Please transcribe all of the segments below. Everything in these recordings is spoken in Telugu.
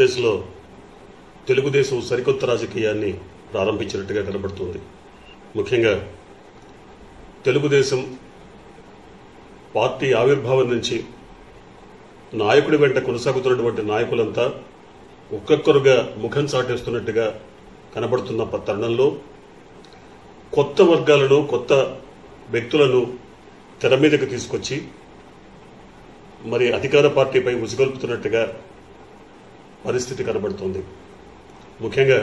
ఆంధ్రప్రదేశ్లో తెలుగుదేశం సరికొత్త రాజకీయాన్ని ప్రారంభించినట్టుగా కనబడుతుంది ముఖ్యంగా తెలుగుదేశం పార్టీ ఆవిర్భావం నుంచి నాయకుడి వెంట కొనసాగుతున్నటువంటి నాయకులంతా ఒక్కొక్కరుగా ముఖం చాటేస్తున్నట్టుగా కనబడుతున్న ప- తరుణంలో కొత్త వర్గాలను కొత్త వ్యక్తులను తెర మీదకి తీసుకొచ్చి మరి అధికార పార్టీపై ఉసిగొల్పుతున్నట్టుగా పరిస్థితి కనబడుతోంది ముఖ్యంగా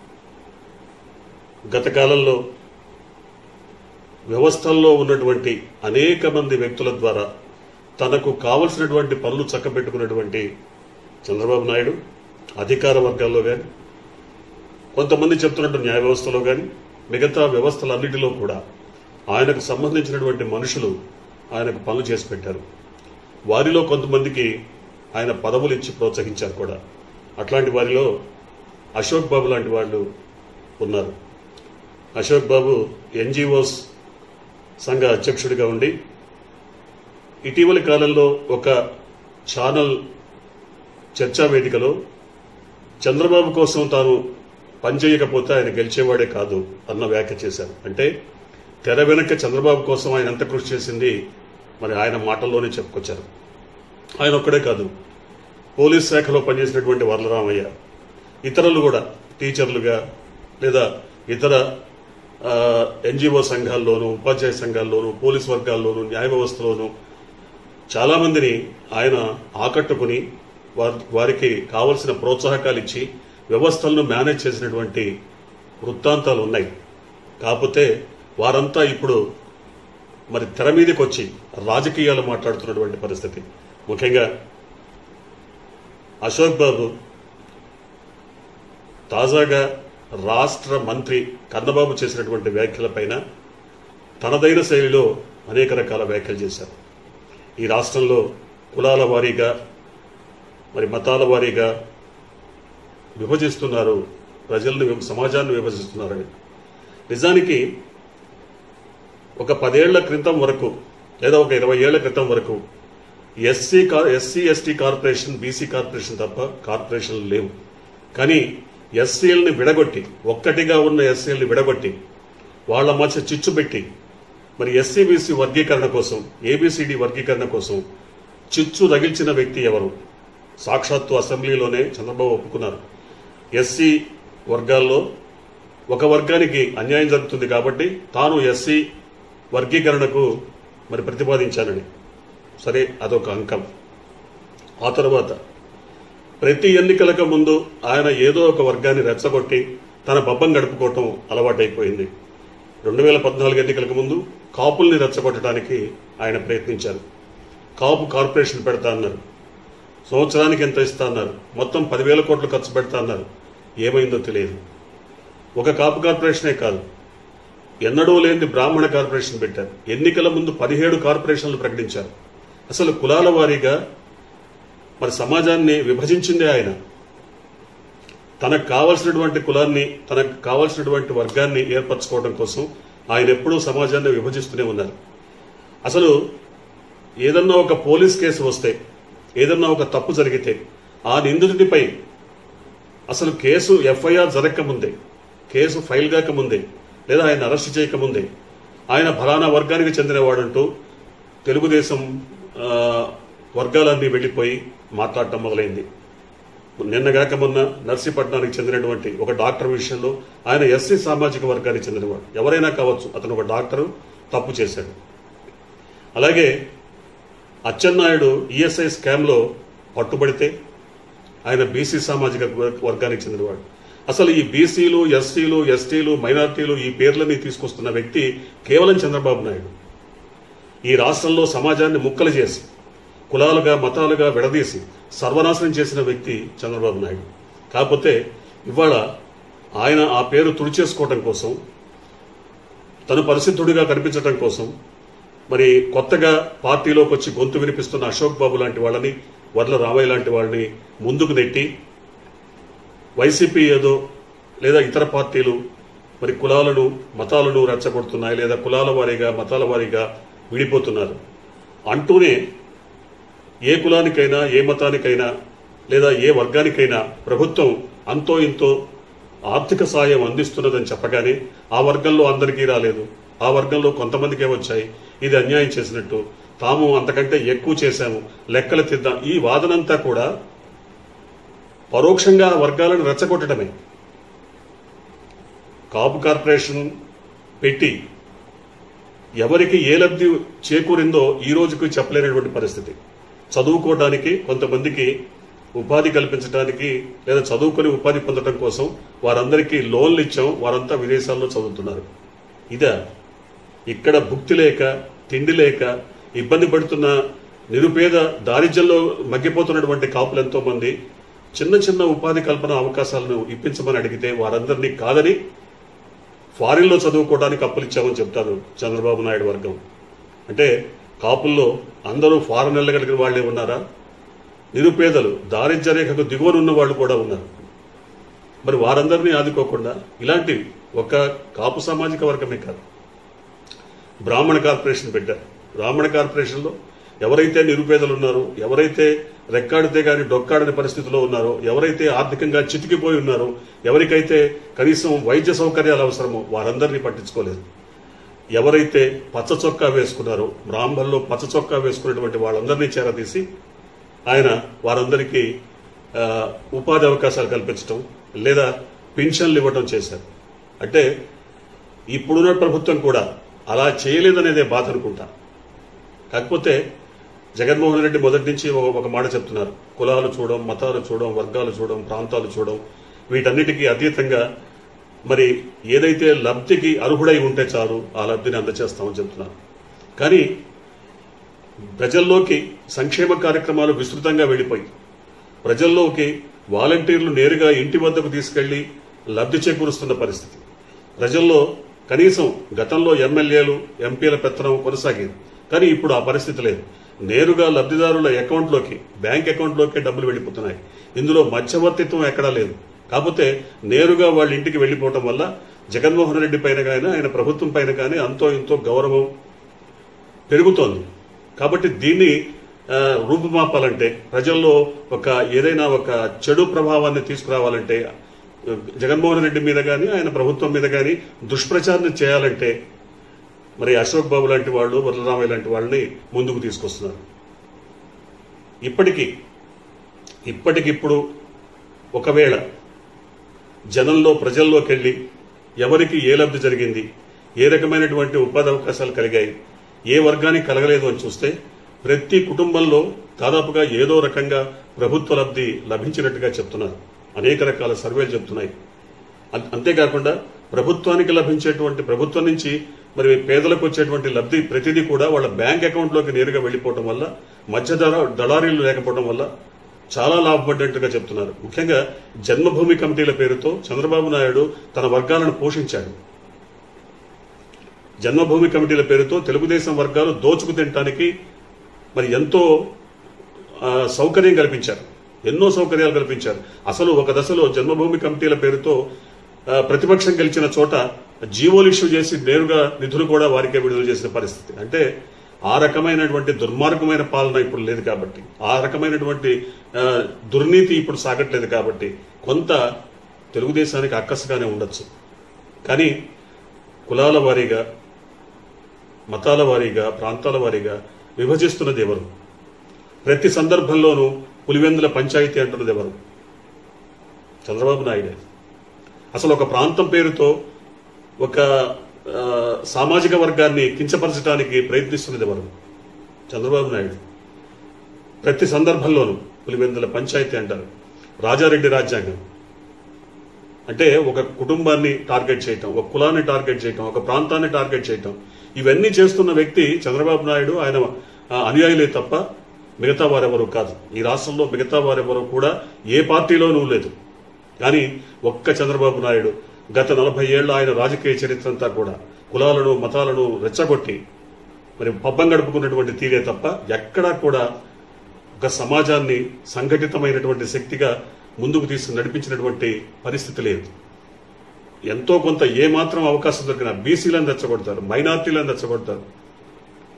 గత కాలంలో వ్యవస్థల్లో ఉన్నటువంటి అనేక మంది వ్యక్తుల ద్వారా తనకు కావలసినటువంటి పనులు చక్కబెట్టుకున్నటువంటి చంద్రబాబు నాయుడు అధికార వర్గాల్లో కానీ కొంతమంది చెప్తున్నట్టు న్యాయ వ్యవస్థలో కానీ మిగతా వ్యవస్థలన్నిటిలో కూడా ఆయనకు సంబంధించినటువంటి మనుషులు ఆయనకు పనులు చేసి పెట్టారు వారిలో కొంతమందికి ఆయన పదవులు ఇచ్చి ప్రోత్సహించారు కూడా అట్లాంటి వారిలో అశోక్ బాబు లాంటి వాళ్ళు ఉన్నారు అశోక్ బాబు ఎన్జిఓస్ సంఘ అధ్యక్షుడిగా ఉండి ఇటీవలి కాలంలో ఒక ఛానల్ చర్చా వేదికలో చంద్రబాబు కోసం తాను పనిచేయకపోతే ఆయన గెలిచేవాడే కాదు అన్న వ్యాఖ్య చేశారు అంటే తెర వెనక చంద్రబాబు కోసం ఆయన ఎంత కృషి చేసింది మరి ఆయన మాటల్లోనే చెప్పుకొచ్చారు ఆయన ఒక్కడే కాదు పోలీస్ శాఖలో పనిచేసినటువంటి వరలరామయ్య ఇతరులు కూడా టీచర్లుగా లేదా ఇతర ఎన్జిఓ సంఘాల్లోనూ ఉపాధ్యాయ సంఘాల్లోనూ పోలీస్ వర్గాల్లోనూ న్యాయ వ్యవస్థలోనూ చాలా మందిని ఆయన ఆకట్టుకుని వారి- వారికి కావలసిన ప్రోత్సాహకాలు ఇచ్చి వ్యవస్థలను మేనేజ్ చేసినటువంటి వృత్తాంతాలు ఉన్నాయి కాకపోతే వారంతా ఇప్పుడు మరి తెర మీదకి వచ్చి రాజకీయాలు మాట్లాడుతున్నటువంటి పరిస్థితి ముఖ్యంగా అశోక్ బాబు తాజాగా రాష్ట్ర మంత్రి కన్నబాబు చేసినటువంటి వ్యాఖ్యలపైన తనదైన శైలిలో అనేక రకాల వ్యాఖ్యలు చేశారు ఈ రాష్ట్రంలో కులాల వారీగా మరి మతాల వారీగా విభజిస్తున్నారు ప్రజలను విభ- సమాజాన్ని విభజిస్తున్నారని నిజానికి ఒక పదేళ్ల క్రితం వరకు లేదా ఒక ఇరవై ఏళ్ల క్రితం వరకు ఎస్సీ కా SC ST corporation BC corporation తప్ప కార్పొరేషన్లు లేవు కానీ ఎస్సీలని విడగొట్టి ఒక్కటిగా ఉన్న ఎస్సీలని విడగొట్టి వాళ్ళ మధ్య చిచ్చు పెట్టి మరి ఎస్సీ బీసీ వర్గీకరణ కోసం ఏబిసిడి వర్గీకరణ కోసం చిచ్చు రగిల్చిన వ్యక్తి ఎవరు సాక్షాత్తు అసెంబ్లీలోనే చంద్రబాబు ఒప్పుకున్నారు ఎస్సీ వర్గాల్లో ఒక వర్గానికి అన్యాయం జరుగుతుంది కాబట్టి తాను ఎస్సీ వర్గీకరణకు మరి ప్రతిపాదించానని సరే అదొక అంకం ఆ తర్వాత ప్రతి ఎన్నికలకు ముందు ఆయన ఏదో ఒక వర్గాన్ని రెచ్చగొట్టి తన బబ్బం గడుపుకోవటం అలవాటైపోయింది రెండు వేల పద్నాలుగు ఎన్నికలకు ముందు కాపుల్ని రెచ్చగొట్టడానికి ఆయన ప్రయత్నించారు కాపు కార్పొరేషన్ పెడతా అన్నారు సంవత్సరానికి ఎంత ఇస్తా అన్నారు మొత్తం పదివేల కోట్లు ఖర్చు పెడతా అన్నారు ఏమైందో తెలియదు ఒక కాపు కార్పొరేషనే కాదు ఎన్నడూ లేని బ్రాహ్మణ కార్పొరేషన్ పెట్టారు ఎన్నికల ముందు పదిహేడు కార్పొరేషన్లు ప్రకటించారు అసలు కులాల వారీగా మరి సమాజాన్ని విభజించిందే ఆయన తనకు కావలసినటువంటి కులాన్ని తనకు కావలసినటువంటి వర్గాన్ని ఏర్పరచుకోవడం కోసం ఆయన ఎప్పుడూ సమాజాన్ని విభజిస్తూనే ఉన్నారు అసలు ఏదన్నా ఒక పోలీస్ కేసు వస్తే ఏదన్నా ఒక తప్పు జరిగితే ఆ నిందితుడిపై అసలు కేసు ఎఫ్ఐఆర్ జరగకముందే కేసు ఫైల్ కాకముందే లేదా ఆయన అరెస్ట్ చేయకముందే ఆయన ఫలానా వర్గానికి చెందినవాడంటూ తెలుగుదేశం ఆ, వర్గాలన్నీ వెళ్ళిపోయి మాట్లాడటం మొదలైంది నిన్నగాక మొన్న నర్సీపట్నానికి చెందినటువంటి ఒక డాక్టర్ విషయంలో ఆయన ఎస్సీ సామాజిక వర్గానికి చెందినవాడు ఎవరైనా కావచ్చు అతను ఒక డాక్టరు తప్పు చేశాడు అలాగే అచ్చెన్నాయుడు ఈఎస్ఐ స్కామ్లో పట్టుబడితే ఆయన బీసీ సామాజిక వర్గ- వర్గానికి చెందినవాడు అసలు ఈ బీసీలు ఎస్సీలు ఎస్టీలు మైనార్టీలు ఈ పేర్లని తీసుకొస్తున్న వ్యక్తి కేవలం చంద్రబాబు నాయుడు ఈ రాష్ట్రంలో సమాజాన్ని ముక్కలు చేసి కులాలుగా మతాలుగా విడదీసి సర్వనాశనం చేసిన వ్యక్తి చంద్రబాబు నాయుడు కాకపోతే ఇవాళ ఆయన ఆ పేరు తుడిచేసుకోవడం కోసం తను పరిశుద్ధుడిగా కనిపించడం కోసం మరి కొత్తగా పార్టీలోకి వచ్చి గొంతు వినిపిస్తున్న అశోక్ బాబు లాంటి వాళ్ళని వర్ల రామయ్య లాంటి వాళ్ళని ముందుకు నెట్టి వైసీపీ ఏదో లేదా ఇతర పార్టీలు మరి కులాలను మతాలను రెచ్చగొడుతున్నాయి లేదా కులాల వారీగా మతాల వారీగా విడిపోతున్నారు అంటూనే ఏ కులానికైనా ఏ మతానికైనా లేదా ఏ వర్గానికైనా ప్రభుత్వం అంతో ఇంతో ఆర్థిక సాయం అందిస్తున్నదని చెప్పగానే ఆ వర్గంలో అందరికీ రాలేదు ఆ వర్గంలో కొంతమందికే వచ్చాయి ఇది అన్యాయం చేసినట్టు తాము అంతకంటే ఎక్కువ చేశాము లెక్కలు తిద్దాం ఈ వాదనంతా కూడా పరోక్షంగా ఆ వర్గాలను రెచ్చగొట్టడమే కాపు కార్పొరేషన్ పెట్టి ఎవరికి ఏ లబ్ధి చేకూరిందో ఈ రోజుకి చెప్పలేనటువంటి పరిస్థితి చదువుకోవడానికి కొంతమందికి ఉపాధి కల్పించడానికి లేదా చదువుకొని ఉపాధి పొందడం కోసం వారందరికీ లోన్లు ఇచ్చాం వారంతా విదేశాల్లో చదువుతున్నారు ఇదా ఇక్కడ భుక్తి లేక తిండి లేక ఇబ్బంది పడుతున్న నిరుపేద దారిద్ర్యంలో మగ్గిపోతున్నటువంటి కాపులు ఎంతో మంది చిన్న చిన్న ఉపాధి కల్పన అవకాశాలను ఇప్పించమని అడిగితే వారందరినీ కాదని ఫారిన్లో చదువుకోవడానికి అప్పులు ఇచ్చామని చెప్తారు చంద్రబాబు నాయుడు వర్గం అంటే కాపుల్లో అందరూ ఫారెన్ వెళ్ళగలిగిన వాళ్ళే ఉన్నారా నిరుపేదలు దారిద్ర్య రేఖకు దిగువన ఉన్న వాళ్ళు కూడా ఉన్నారు మరి వారందరినీ ఆదుకోకుండా ఇలాంటి ఒక కాపు సామాజిక వర్గమే కాదు బ్రాహ్మణ కార్పొరేషన్ పెట్టారు బ్రాహ్మణ కార్పొరేషన్లో ఎవరైతే నిరుపేదలు ఉన్నారో ఎవరైతే రెక్కాడితే గాని డొక్కాడని పరిస్థితిలో ఉన్నారో ఎవరైతే ఆర్థికంగా చితికిపోయి ఉన్నారో ఎవరికైతే కనీసం వైద్య సౌకర్యాలు అవసరమో వారందరినీ పట్టించుకోలేదు ఎవరైతే పచ్చ చొక్కా వేసుకున్నారో బ్రాహ్మణుల్లో పచ్చ చొక్కా వేసుకున్నటువంటి వాళ్ళందరినీ చేరదీసి ఆయన వారందరికీ ఆ, ఉపాధి అవకాశాలు కల్పించడం లేదా పింఛన్లు ఇవ్వటం చేశారు అంటే ఇప్పుడున్న ప్రభుత్వం కూడా అలా చేయలేదనేదే బాధ అనుకుంటా కాకపోతే జగన్మోహన్ రెడ్డి మొదటి నుంచి ఒక- ఒక మాట చెప్తున్నారు కులాలు చూడడం మతాలు చూడడం వర్గాలు చూడడం ప్రాంతాలు చూడడం వీటన్నిటికీ అతీతంగా మరి ఏదైతే లబ్ధికి అర్హుడై ఉంటే చాలు ఆ లబ్ధిని అందచేస్తామని చెప్తున్నారు కానీ ప్రజల్లోకి సంక్షేమ కార్యక్రమాలు విస్తృతంగా వెళ్ళిపోయి ప్రజల్లోకి వాలంటీర్లు నేరుగా ఇంటి వద్దకు తీసుకెళ్లి లబ్ధి చేకూరుస్తున్న పరిస్థితి ప్రజల్లో కనీసం గతంలో ఎమ్మెల్యేలు ఎంపీల పెత్తనం కొనసాగేది కానీ ఇప్పుడు ఆ పరిస్థితి లేదు నేరుగా లబ్ధిదారుల అకౌంట్లోకి బ్యాంక్ అకౌంట్లోకి డబ్బులు వెళ్ళిపోతున్నాయి ఇందులో మధ్యవర్తిత్వం ఎక్కడా లేదు కాకపోతే నేరుగా వాళ్ళ ఇంటికి వెళ్ళిపోవటం వల్ల జగన్మోహన్ రెడ్డి పైన కానీ ఆయన ప్రభుత్వం పైన కానీ అంతో ఇంతో గౌరవం పెరుగుతోంది కాబట్టి దీన్ని ఆ, రూపుమాపాలంటే ప్రజల్లో ఒక ఏదైనా ఒక చెడు ప్రభావాన్ని తీసుకురావాలంటే ఆ, జగన్మోహన్ రెడ్డి మీద కానీ ఆయన ప్రభుత్వం మీద కానీ దుష్ప్రచారం చేయాలంటే మరి అశోక్ బాబు లాంటి వాళ్ళు వరలరామయ్య లాంటి వాళ్ళని ముందుకు తీసుకొస్తున్నారు ఇప్పటికీ ఇప్పటికిప్పుడు ఒకవేళ జనంలో ప్రజల్లోకి వెళ్ళి ఎవరికి ఏ లబ్ధి జరిగింది ఏ రకమైనటువంటి ఉపాధి అవకాశాలు కలిగాయి ఏ వర్గానికి కలగలేదు అని చూస్తే ప్రతి కుటుంబంలో దాదాపుగా ఏదో రకంగా ప్రభుత్వ లబ్ధి లభించినట్టుగా చెప్తున్నారు అనేక రకాల సర్వేలు చెప్తున్నాయి అం- అంతేకాకుండా ప్రభుత్వానికి లభించేటువంటి ప్రభుత్వం నుంచి మరి పేదలకు వచ్చేటువంటి లబ్ధి ప్రతిదీ కూడా వాళ్ళ బ్యాంక్ అకౌంట్లోకి నేరుగా వెళ్ళిపోవడం వల్ల మధ్య దళ- దళారీలు లేకపోవడం వల్ల చాలా లాభపడ్డట్టుగా చెప్తున్నారు ముఖ్యంగా జన్మభూమి కమిటీల పేరుతో చంద్రబాబు నాయుడు తన వర్గాలను పోషించాడు జన్మభూమి కమిటీల పేరుతో తెలుగుదేశం వర్గాలు దోచుకు తినటానికి మరి ఎంతో ఆ, సౌకర్యం కల్పించారు ఎన్నో సౌకర్యాలు కల్పించారు అసలు ఒక దశలో జన్మభూమి కమిటీల పేరుతో ఆ, ప్రతిపక్షం గెలిచిన చోట జీవోలు ఇష్యూ చేసి నేరుగా నిధులు కూడా వారికే విడుదల చేసిన పరిస్థితి అంటే ఆ రకమైనటువంటి దుర్మార్గమైన పాలన ఇప్పుడు లేదు కాబట్టి ఆ రకమైనటువంటి ఆ, దుర్నీతి ఇప్పుడు సాగట్లేదు కాబట్టి కొంత తెలుగుదేశానికి అక్కసగానే ఉండొచ్చు కానీ కులాల వారీగా మతాల వారీగా ప్రాంతాల వారీగా విభజిస్తున్నది ఎవరు ప్రతి సందర్భంలోనూ పులివెందుల పంచాయతీ అంటున్నది ఎవరు చంద్రబాబు నాయుడే అసలు ఒక ప్రాంతం పేరుతో ఒక ఆ, సామాజిక వర్గాన్ని కించపరచడానికి ప్రయత్నిస్తున్నది ఎవరు చంద్రబాబు నాయుడు ప్రతి సందర్భంలోనూ పులివెందుల పంచాయతీ అంటారు రాజారెడ్డి రాజ్యాంగం అంటే ఒక కుటుంబాన్ని టార్గెట్ చేయటం ఒక కులాన్ని టార్గెట్ చేయటం ఒక ప్రాంతాన్ని టార్గెట్ చేయటం ఇవన్నీ చేస్తున్న వ్యక్తి చంద్రబాబు నాయుడు ఆయన ఆ, అనుయాయులే తప్ప మిగతా వారెవరు కాదు ఈ రాష్ట్రంలో మిగతా వారెవరు కూడా ఏ పార్టీలోనూ లేదు కానీ ఒక్క చంద్రబాబు నాయుడు గత నలభై ఏళ్ల ఆయన రాజకీయ చరిత్ర అంతా కూడా కులాలను మతాలను రెచ్చగొట్టి మరి పబ్బం గడుపుకున్నటువంటి తీరే తప్ప ఎక్కడా కూడా ఒక సమాజాన్ని సంఘటితమైనటువంటి శక్తిగా ముందుకు తీసుకు నడిపించినటువంటి పరిస్థితి లేదు ఎంతో కొంత ఏ మాత్రం అవకాశం దొరికినా బీసీలను రెచ్చగొడతారు మైనార్టీలను రెచ్చగొడతారు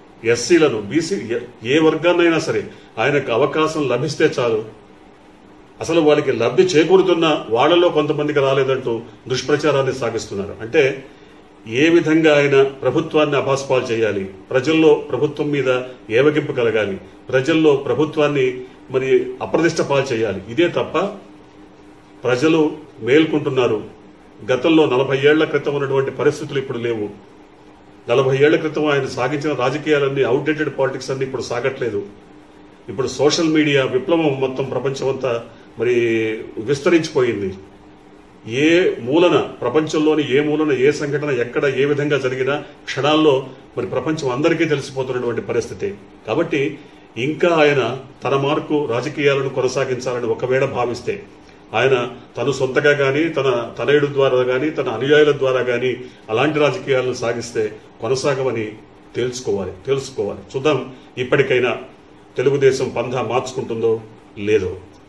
ఎస్సీలను బీసీ ఏ వర్గాన్నైనా సరే ఆయనకు అవకాశం లభిస్తే చాలు అసలు వాళ్ళకి లబ్ధి చేకూరుతున్న వాళ్ళలో కొంతమందికి రాలేదంటూ దుష్ప్రచారాన్ని సాగిస్తున్నారు అంటే ఏ విధంగా ఆయన ప్రభుత్వాన్ని అపాస్పాలు చేయాలి ప్రజల్లో ప్రభుత్వం మీద ఏవగింపు కలగాలి ప్రజల్లో ప్రభుత్వాన్ని మరి అప్రదిష్ట పాలు చేయాలి ఇదే తప్ప ప్రజలు మేల్కొంటున్నారు గతంలో నలభై ఏళ్ల క్రితం ఉన్నటువంటి పరిస్థితులు ఇప్పుడు లేవు నలభై ఏళ్ల క్రితం ఆయన సాగించిన రాజకీయాలన్నీ అవుట్డేటెడ్ పాలిటిక్స్ అన్ని ఇప్పుడు సాగట్లేదు ఇప్పుడు సోషల్ మీడియా విప్లవం మొత్తం ప్రపంచమంతా మరి విస్తరించిపోయింది ఏ మూలన ప్రపంచంలోని ఏ మూలన ఏ సంఘటన ఎక్కడ ఏ విధంగా జరిగినా క్షణాల్లో మరి ప్రపంచం అందరికీ తెలిసిపోతున్నటువంటి పరిస్థితి కాబట్టి ఇంకా ఆయన తన మార్కు రాజకీయాలను కొనసాగించాలని ఒకవేళ భావిస్తే ఆయన తను సొంతగా గాని తన తనయుడు ద్వారా గాని తన అనుయాయుల ద్వారా గాని అలాంటి రాజకీయాలను సాగిస్తే కొనసాగమని తేల్చుకోవాలి తెలుసుకోవాలి చూద్దాం ఇప్పటికైనా తెలుగుదేశం పంధా మార్చుకుంటుందో లేదో